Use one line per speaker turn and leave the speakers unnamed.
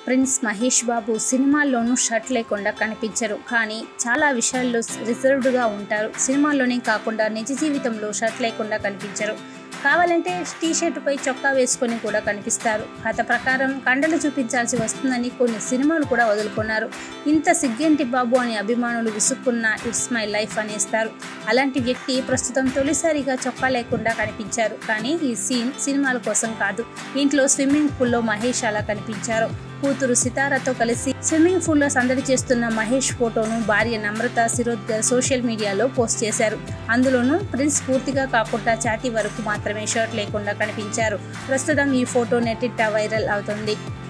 prince Mahesh Babu సినిమాల్లోనూ shirt లేకుండా కనిపించరు కానీ చాలా విషయాల్లో రిజర్వ్డ్గా ఉంటారు సినిమాల్లోనే కాకుండా నిజ జీవితంలో షర్ట్ లేకుండా కనిపించరు కావాలంటే టీ షర్టుపై చొక్కా వేసుకొని కూడా కనిపిస్తారు కథ ప్రకారం కండలు చూపించాల్సి వస్తుందని కొన్ని సినిమాలు కూడా వదులుకున్నారు ఇంత సిగ్గేంటి బాబు అని అభిమానులు విసుక్కున్న ఇట్స్ మై లైఫ్ అనేస్తారు అలాంటి వ్యక్తి ప్రస్తుతం తొలిసారిగా చొక్కా లేకుండా కనిపించారు కానీ ఈ సీన్ సినిమాల కోసం కాదు ఇంట్లో స్విమ్మింగ్ పూల్లో మహేష్ అలా కనిపించారు కూతురు సితారాతో కలిసి స్విమ్మింగ్ పూల్లో సందడి చేస్తున్న మహేష్ ఫోటోను భార్య Namrata Shirodkar social media post చేశారు అందులోనూ ప్రిన్స్ పూర్తిగా కాకుండా ఛాతీ వరకు మాత్రమే షర్ట్ లేకుండా కనిపించారు ప్రస్తుతం ఈ ఫోటో నెట్టిట్ట వైరల్ అవుతుంది